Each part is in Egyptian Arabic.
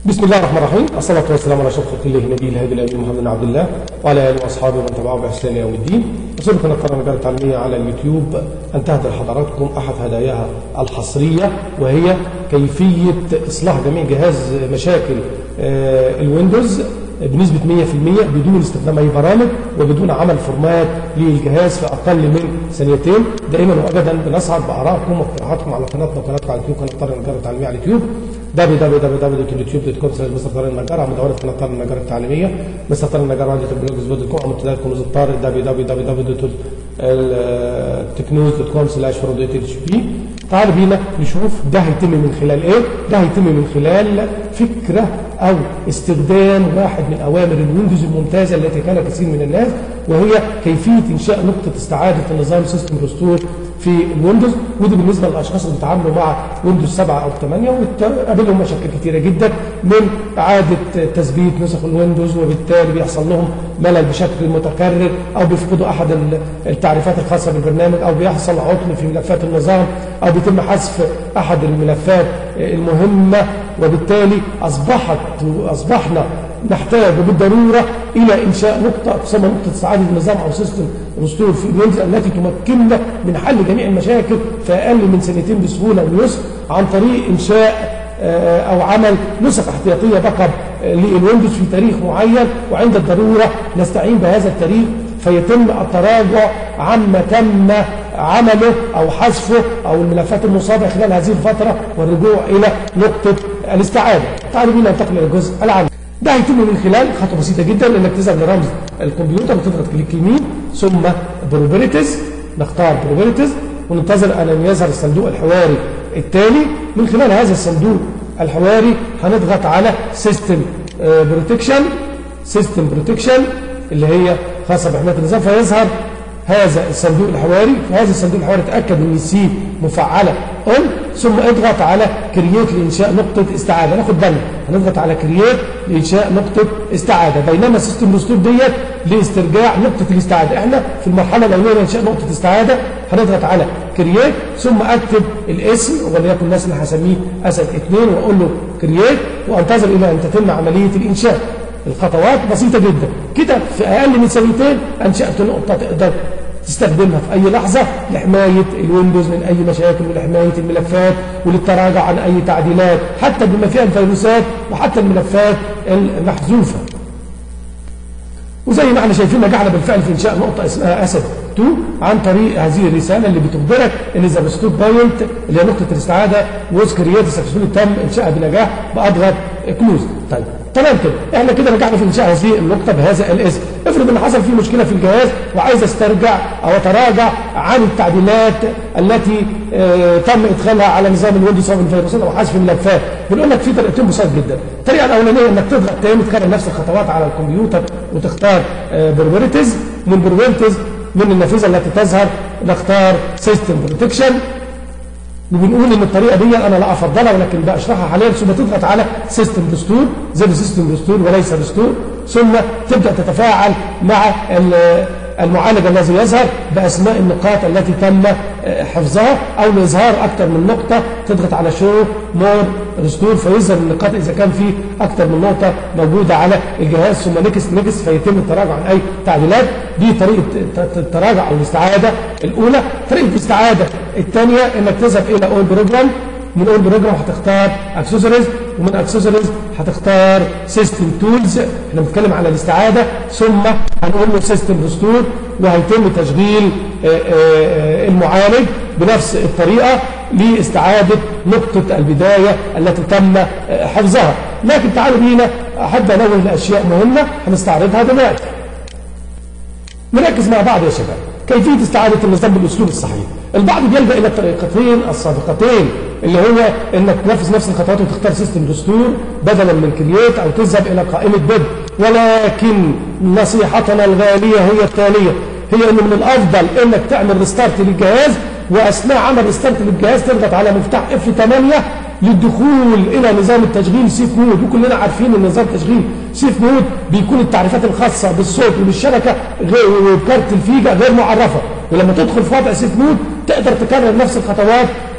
بسم الله الرحمن الرحيم الصلاة والسلام على أشرف خلق الله نبي الهادي الأمين محمد بن عبد الله وعلى آله وأصحابه ومن تبعه بإحسان يوم الدين وصلت قناة المجال التعليمية على اليوتيوب أن تهدى لحضراتكم أحد هداياها الحصرية وهي كيفية إصلاح جميع جهاز مشاكل آه، الويندوز بنسبة 100% بدون استخدام أي برامج وبدون عمل فورمات للجهاز في أقل من ثانيتين دائما وأبدا بنسعد بآرائكم واقتراحاتكم على قناتنا وقناتكم على اليوتيوب قناة طارق النجار التعليمية على اليوتيوب www.youtube.com مستر طارق النجار على مدونة قناة طارق النجار التعليمية مستر طارق النجار على البلوج دوت كوم على منتدى كنوز الطارق www.technews.com سلاش تعالوا بينا نشوف ده هيتم من خلال ايه ده هيتم من خلال فكرة او استخدام واحد من اوامر الويندوز الممتازة التي كان كثير من الناس وهي كيفية انشاء نقطة استعادة النظام سيستم ريستور في الويندوز ودي بالنسبة للاشخاص اللي بيتعاملوا مع ويندوز 7 او 8 وقابلهم مشاكل كثيرة جدا من اعادة تثبيت نسخ الويندوز وبالتالي بيحصل لهم ملل بشكل متكرر او بيفقدوا احد التعريفات الخاصة بالبرنامج او بيحصل عطل في ملفات النظام او بيتم حذف احد الملفات المهمة وبالتالي اصبحت اصبحنا نحتاج بالضرورة إلى إنشاء نقطة تسمى نقطة استعادة النظام أو سيستم ريستور في الويندوز التي تمكننا من حل جميع المشاكل في أقل من سنتين بسهولة ويسر عن طريق إنشاء أو عمل نسخ احتياطية بقب للويندوز في تاريخ معين وعند الضرورة نستعين بهذا التاريخ فيتم التراجع عما تم عمله أو حذفه أو الملفات المصابة خلال هذه الفترة والرجوع إلى نقطة الاستعادة تعالوا بينا ننتقل إلى الجزء العام ده هيتم من خلال خطوه بسيطه جدا انك تذهب لرمز الكمبيوتر وتضغط كليك يمين ثم بروبرتيز نختار بروبرتيز وننتظر ان يظهر الصندوق الحواري التالي من خلال هذا الصندوق الحواري هنضغط على سيستم بروتكشن سيستم بروتكشن اللي هي خاصه بحمايه النظام فيظهر هذا الصندوق الحواري في هذا الصندوق الحواري تأكد ان السي مفعلة اون ثم اضغط على كرييت لإنشاء نقطة استعادة ناخد بالنا هنضغط على كرييت لإنشاء نقطة استعادة بينما سيستم ريستور ديت لاسترجاع نقطة الاستعادة احنا في المرحلة الأولية لإنشاء نقطة استعادة هنضغط على كرييت ثم اكتب الاسم وليكن الناس اللي هسميه اسد اثنين واقول له كرييت وانتظر الى ان تتم عملية الانشاء الخطوات بسيطة جدا كده في أقل من سنتين أنشأت نقطة تقدر تستخدمها في أي لحظة لحماية الويندوز من أي مشاكل ولحماية الملفات وللتراجع عن أي تعديلات حتى بما فيها الفيروسات وحتى الملفات المحذوفة وزي ما احنا شايفين نجحنا بالفعل في انشاء نقطه اسمها اسد 2 عن طريق هذه الرساله اللي بتخبرك ان ذا ريستور بوينت اللي هي نقطه الاستعاده ووز كرييت سكسسفولي تم انشائها بنجاح باضغط كلوز طيب تمام كده احنا كده نجحنا في انشاء هذه النقطه بهذا الاسم افرض ان حصل فيه مشكله في الجهاز وعايز استرجع او اتراجع عن التعديلات التي اه تم ادخالها على نظام الويندوز او الفيروسات او حذف الملفات بنقول لك في طريقتين بسيط جدا الطريقه الاولانيه انك تضغط تاني تكرر نفس الخطوات على الكمبيوتر وتختار اه بروبرتيز من بروبرتيز من النافذه التي تظهر نختار سيستم بروتكشن وبنقول ان الطريقه دي انا لا افضلها ولكن بشرحها حاليا ثم تضغط على سيستم ريستور زي سيستم ريستور وليس ريستور ثم تبدا تتفاعل مع المعالج الذي يظهر باسماء النقاط التي تم حفظها او لاظهار اكثر من نقطه تضغط على شو مور ريستور فيظهر النقاط اذا كان في اكثر من نقطه موجوده على الجهاز ثم نكس نكس فيتم التراجع عن اي تعديلات دي طريقه التراجع او الاستعاده الاولى طريقه الاستعاده الثانيه انك تذهب الى اول بروجرام من اول بروجرام هتختار اكسسوارز ومن اكسسوارز هتختار سيستم تولز احنا بنتكلم على الاستعاده ثم هنقول له سيستم ريستور وهيتم تشغيل المعالج بنفس الطريقه لاستعاده نقطه البدايه التي تم حفظها لكن تعالوا بينا احب انوه لاشياء مهمه هنستعرضها دلوقتي نركز مع بعض يا شباب كيفيه استعاده النظام بالاسلوب الصحيح البعض بيلجا الى الطريقتين السابقتين اللي هو انك تنفذ نفس الخطوات وتختار سيستم دستور بدلا من كرييت او تذهب الى قائمه بيد ولكن نصيحتنا الغاليه هي التاليه هي ان من الافضل انك تعمل ريستارت للجهاز واثناء عمل ريستارت للجهاز تضغط على مفتاح اف 8 للدخول الى نظام التشغيل سيف مود وكلنا عارفين ان نظام تشغيل سيف مود بيكون التعريفات الخاصه بالصوت وبالشبكه وبكارت الفيجا غير معرفه ولما تدخل في وضع سيف مود تقدر تكرر نفس الخطوات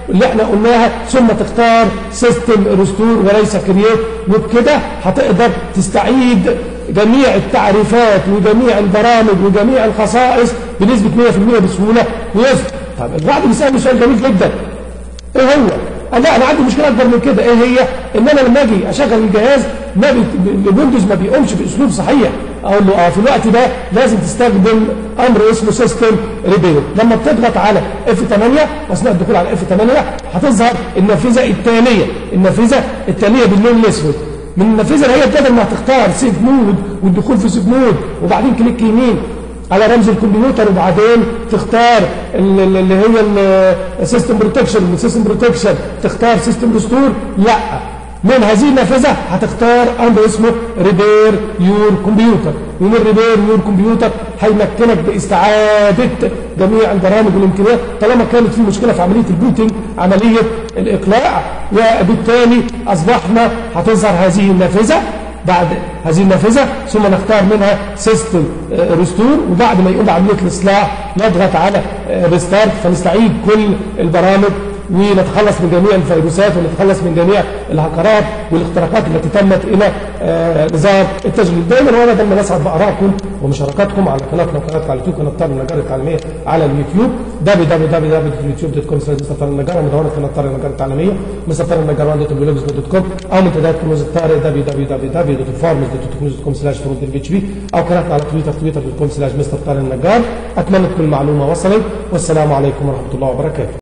اللي احنا قلناها ثم تختار سيستم ريستور وليس كرييت وبكده هتقدر تستعيد جميع التعريفات وجميع البرامج وجميع الخصائص بنسبة 100% بسهولة ويسر طب البعض بيسألني سؤال جميل جدا ايه هو؟ قال لا انا عندي مشكله اكبر من كده ايه هي؟ ان انا لما اجي اشغل الجهاز ما بي... الويندوز ما بيقومش باسلوب صحيح اقول له اه في الوقت ده لازم تستخدم امر اسمه سيستم ريبير لما بتضغط على اف 8 اثناء الدخول على اف 8 هتظهر النافذه التاليه النافذه التاليه باللون الاسود من النافذه اللي هي بدل ما هتختار سيف مود والدخول في سيف مود وبعدين كليك يمين على رمز الكمبيوتر وبعدين تختار اللي هي السيستم بروتكشن والسيستم بروتكشن تختار سيستم ريستور لا من هذه النافذة هتختار أمر اسمه ريبير يور كمبيوتر ومن ريبير يور كمبيوتر هيمكنك باستعادة جميع البرامج والامكانيات طالما كانت في مشكلة في عملية البوتنج عملية الإقلاع وبالتالي أصبحنا هتظهر هذه النافذة بعد هذه النافذة ثم نختار منها سيستم ريستور وبعد ما يقوم عملية الإصلاح نضغط على ريستارت فنستعيد كل البرامج ونتخلص من جميع الفيروسات ونتخلص من جميع الهكرات والاختراقات التي تمت الى نظام التشغيل دائما وانا دايما نسعد بارائكم ومشاركاتكم على قناتنا وقناه على اليوتيوب قناه طارق النجار التعليميه على اليوتيوب www.youtube.com مستر النجار ومدونه قناه طارق النجار التعليميه مستر طارق النجار دوت كوم او منتديات كنوز الطارق www.farmers.com سلاش فروض البي اتش بي او قناتنا على تويتر تويتر.com سلاش مستر طارق النجار اتمنى تكون المعلومه وصلت والسلام عليكم ورحمه الله وبركاته